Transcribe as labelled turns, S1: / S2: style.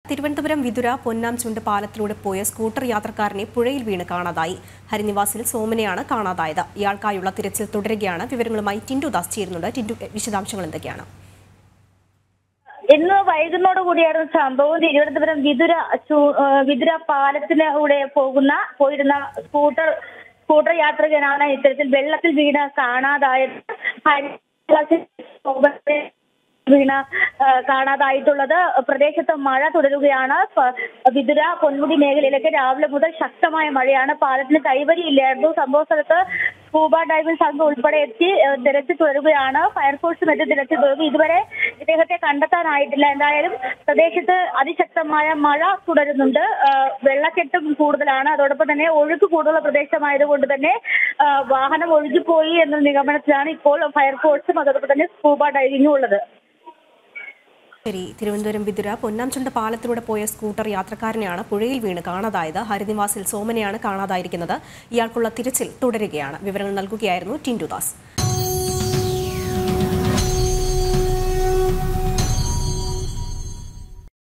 S1: തിരുവനന്തപുരം വിതുര പൊന്നാം ചുണ്ട് പാലത്തിലൂടെ പോയ സ്കൂട്ടർ യാത്രക്കാരനെ പുഴയിൽ വീണ് കാണാതായി ഹരിനിവാസിൽ സോമനെയാണ് കാണാതായത് ഇയാൾക്കായുള്ള തിരച്ചിൽ തുടരുകയാണ് വിവരങ്ങളുമായി ടിൻഡു ദാസ് ചേരുന്നുണ്ട് ടിൻഡു വിശദാംശങ്ങൾ എന്തൊക്കെയാണ്
S2: ഇന്ന് വൈകുന്നോട് കൂടിയായിരുന്നു സംഭവം തിരുവനന്തപുരം വിതുര ചു- ആ, വിതുര പാലത്തിലൂടെ പോകുന്ന പോയിരുന്ന സ്കൂട്ടർ സ്കൂട്ടർ യാത്രികനാണ് ഇത്തരത്തിൽ വെള്ളത്തിൽ വീണ് കാണാതായത് ഹരിത വീണ ആ, കാണാതായിട്ടുള്ളത് പ്രദേശത്ത് മഴ തുടരുകയാണ് പ- വിതുര പൊന്മുടി മേഖലയിലൊക്കെ രാവിലെ മുതൽ ശക്തമായ മഴയാണ് പാലത്തിന് കൈവരിയില്ലായിരുന്നു സംഭവ സ്ഥലത്ത് സ്കൂബ ഡൈവിംഗ് സംഘം ഉൾപ്പെടെ എത്തി ആ, തിരച്ചിൽ തുടരുകയാണ് ഫയർഫോഴ്സും എത്തി തിരച്ചിൽ തുടരുന്നു ഇതുവരെ ഇദ്ദേഹത്തെ കണ്ടെത്താനായിട്ടില്ല എന്തായാലും പ്രദേശത്ത് അതിശക്തമായ മഴ തുടരുന്നുണ്ട് ആ, വെള്ളക്കെട്ടും കൂടുതലാണ് അതോടൊപ്പം തന്നെ ഒഴുക്ക് കൂടുതലുള്ള പ്രദേശമായതുകൊണ്ട് തന്നെ ആ, വാഹനം ഒഴുകിപ്പോയി എന്ന നിഗമനത്തിലാണ് ഇപ്പോൾ ഫയർഫോഴ്സും അതോടൊപ്പം തന്നെ സ്കൂബ ഡൈവിംഗും ഉള്ളത്
S1: ശരി തിരുവനന്തപുരം വിതുര പൊന്നാം ചുണ്ട് പാലത്തിലൂടെ പോയ സ്കൂട്ടർ യാത്രക്കാരനെയാണ് പുഴയിൽ വീണ് കാണാതായത് ഹരിനിവാസിൽ സോമനെയാണ് കാണാതായിരിക്കുന്നത് ഇയാൾക്കുള്ള തിരച്ചിൽ തുടരുകയാണ് വിവരങ്ങൾ നൽകുകയായിരുന്നു ടിൻഡു ദാസ്